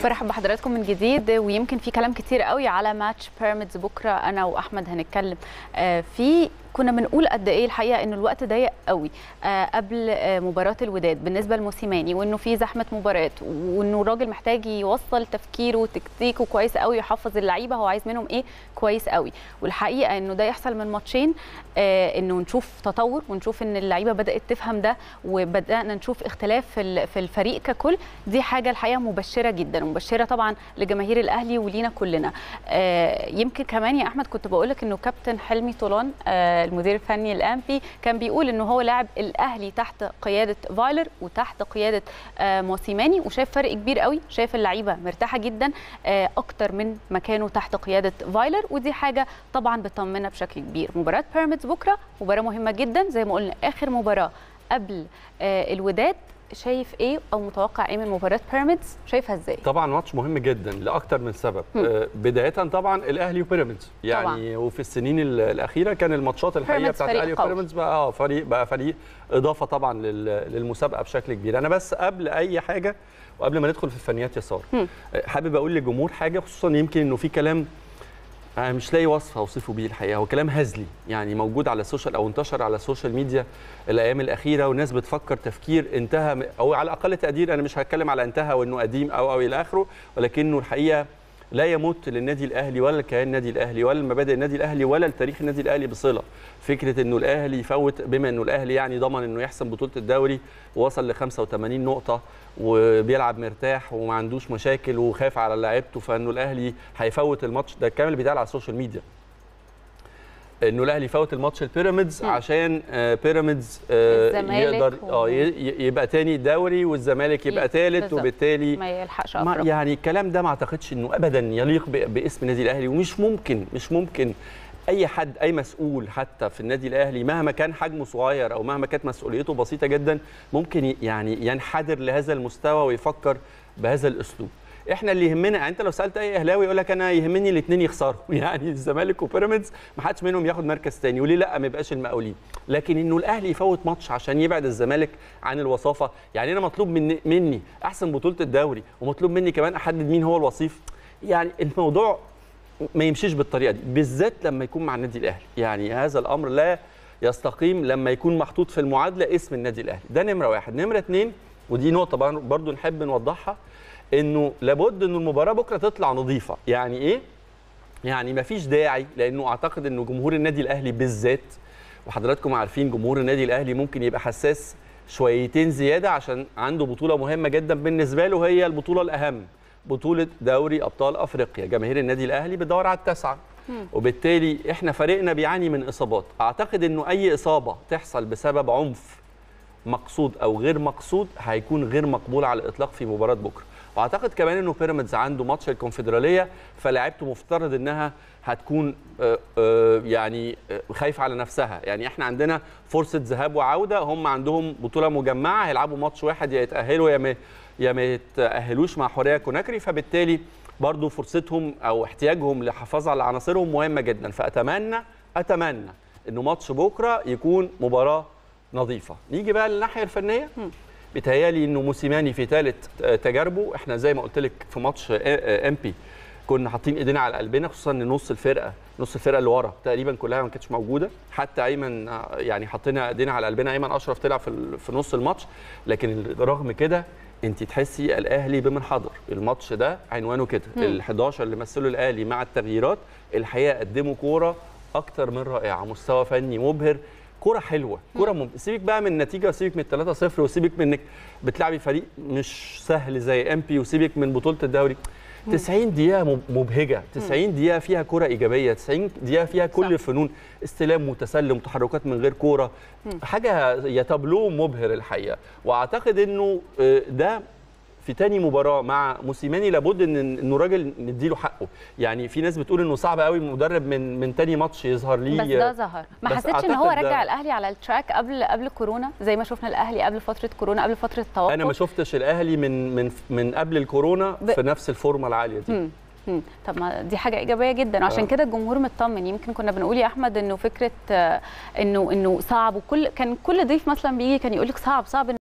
برحب بحضراتكم من جديد ويمكن في كلام كتير قوي على ماتش بيراميدز بكره انا واحمد هنتكلم آه، في كنا بنقول قد ايه الحقيقه انه الوقت ضيق قوي آه، قبل آه، مباراه الوداد بالنسبه لموسيماني وانه في زحمه مباريات وانه الراجل محتاج يوصل تفكيره وتكتيكه كويس قوي يحفظ اللعيبه هو عايز منهم ايه كويس قوي والحقيقه انه ده يحصل من ماتشين آه، انه نشوف تطور ونشوف ان اللعيبه بدات تفهم ده وبدانا نشوف اختلاف في ال- في الفريق ككل دي حاجه الحقيقه مبشره جدا ومبشره طبعا لجماهير الاهلي ولينا كلنا آه، يمكن كمان يا احمد كنت بقول لك انه كابتن حلمي طولان آه، المدير الفني الانفي كان بيقول انه هو لاعب الاهلي تحت قياده فايلر وتحت قياده آه، موسيماني وشايف فرق كبير قوي شايف اللعيبه مرتاحه جدا آه، اكتر من ما كانوا تحت قياده فايلر ودي حاجه طبعا بتطمنا بشكل كبير مباراه بيراميدز بكره مباراه مهمه جدا زي ما قلنا اخر مباراه قبل آه، الوداد شايف ايه او متوقع ايه من مباراه بيراميدز شايفها ازاي طبعا ماتش مهم جدا لاكتر من سبب مم. آه، بدايه طبعا الاهلي وبيراميدز يعني طبعا. وفي السنين ال- الاخيره كان الماتشات الحقيقه بيراميدز بتاعت فريق الاهلي قوي. وبيراميدز بقى اه فريق بقى فريق اضافه طبعا لل- للمسابقه بشكل كبير انا بس قبل اي حاجه وقبل ما ندخل في الفنيات يسار مم. آه، حابب اقول للجمهور حاجه خصوصا يمكن انه في كلام انا مش لاقي وصف اوصفه بيه الحقيقه هو كلام هزلي يعني موجود على السوشيال او انتشر على السوشيال ميديا الايام الاخيره والناس بتفكر تفكير انتهى م- او على اقل تقدير انا مش هتكلم على انتهى وانه قديم او او الى اخره ولكنه الحقيقه لا يمت للنادي الاهلي ولا لكيان النادي الاهلي ولا لمبادئ النادي الاهلي ولا لتاريخ النادي الاهلي بصله فكره انه الاهلي يفوت بما انه الاهلي يعني ضمن انه يحسم بطوله الدوري ووصل ل 85 نقطه وبيلعب مرتاح وما عندوش مشاكل وخايف على لعيبته فانه الاهلي هيفوت الماتش ده الكلام اللي بيتقال على السوشيال ميديا انه الاهلي يفوت الماتش البيراميدز مم. عشان آه، بيراميدز آه، الزمالك يقدر و- اه ي- ي- يبقى تاني الدوري والزمالك يبقى ي- ثالث بالظبط. وبالتالي ما يلحقش ما افرق يعني الكلام ده ما اعتقدش انه ابدا يليق ب- باسم النادي الاهلي ومش ممكن مش ممكن اي حد اي مسؤول حتى في النادي الاهلي مهما كان حجمه صغير او مهما كانت مسؤوليته بسيطه جدا ممكن ي- يعني ينحدر لهذا المستوى ويفكر بهذا الاسلوب احنا اللي يهمنا يعني انت لو سالت اي اهلاوي يقول لك انا يهمني الاثنين يخسروا يعني الزمالك وبيراميدز ما حدش منهم ياخد مركز تاني وليه لا ما يبقاش المقاولين لكن انه الاهلي يفوت ماتش عشان يبعد الزمالك عن الوصافه يعني انا مطلوب مني مني احسن بطوله الدوري ومطلوب مني كمان احدد مين هو الوصيف يعني الموضوع ما يمشيش بالطريقه دي بالذات لما يكون مع النادي الاهلي يعني هذا الامر لا يستقيم لما يكون محطوط في المعادله اسم النادي الاهلي ده نمره واحد نمره اتنين ودي نقطه بر- برضو نحب نوضحها انه لابد ان المباراه بكره تطلع نظيفه يعني ايه يعني ما فيش داعي لانه اعتقد انه جمهور النادي الاهلي بالذات وحضراتكم عارفين جمهور النادي الاهلي ممكن يبقى حساس شويتين زياده عشان عنده بطوله مهمه جدا بالنسبه له هي البطوله الاهم بطوله دوري ابطال افريقيا جماهير النادي الاهلي بتدور على التاسعه وبالتالي احنا فريقنا بيعاني من اصابات اعتقد انه اي اصابه تحصل بسبب عنف مقصود او غير مقصود هيكون غير مقبول على الاطلاق في مباراه بكره واعتقد كمان انه بيراميدز عنده ماتش الكونفدراليه فلاعيبته مفترض انها هتكون آه، آه، يعني آه، خايفه على نفسها يعني احنا عندنا فرصه ذهاب وعوده هم عندهم بطوله مجمعه هيلعبوا ماتش واحد يا يتاهلوا يا ما يا ما يتاهلوش مع حوريه كوناكري فبالتالي برضو فرصتهم او احتياجهم للحفاظ على عناصرهم مهمه جدا فاتمنى اتمنى انه ماتش بكره يكون مباراه نظيفه نيجي بقى للناحيه الفنيه بيتهيالي انه موسيماني في ثالث تجاربه احنا زي ما قلت لك في ماتش ام بي كنا حاطين ايدينا على قلبنا خصوصا ان نص الفرقه نص الفرقه اللي ورا تقريبا كلها ما كانتش موجوده حتى ايمن آه، يعني حطينا ايدينا على قلبنا ايمن اشرف طلع في ال- في نص الماتش لكن رغم كده انت تحسي الاهلي بمن حضر الماتش ده عنوانه كده ال 11 اللي مثلوا الاهلي مع التغييرات الحقيقه قدموا كوره اكتر من رائعه مستوى فني مبهر كرة حلوة كرة مم... سيبك بقى من النتيجة وسيبك من 3 0 وسيبك من انك بتلعبي فريق مش سهل زي ام بي وسيبك من بطولة الدوري 90 دقيقة مب- مبهجة 90 دقيقة فيها كرة إيجابية 90 دقيقة فيها كل صح. الفنون استلام متسلم تحركات من غير كورة حاجة يا تابلو مبهر الحقيقة وأعتقد إنه آه، ده في تاني مباراة مع موسيماني لابد ان انه راجل نديله حقه، يعني في ناس بتقول انه صعب قوي مدرب من من تاني ماتش يظهر ليه بس ده ظهر ما بس حسيتش ان هو أعتقد ده- رجع الاهلي على التراك قبل قبل كورونا زي ما شفنا الاهلي قبل فتره كورونا قبل فتره التوقف انا ما شفتش الاهلي من من من قبل الكورونا ب- في نفس الفورمه العاليه دي مم. مم. طب ما دي حاجه ايجابيه جدا عشان آه. كده الجمهور مطمن يمكن كنا بنقول يا احمد انه فكره آه، انه انه صعب وكل كان كل ضيف مثلا بيجي كان يقول لك صعب صعب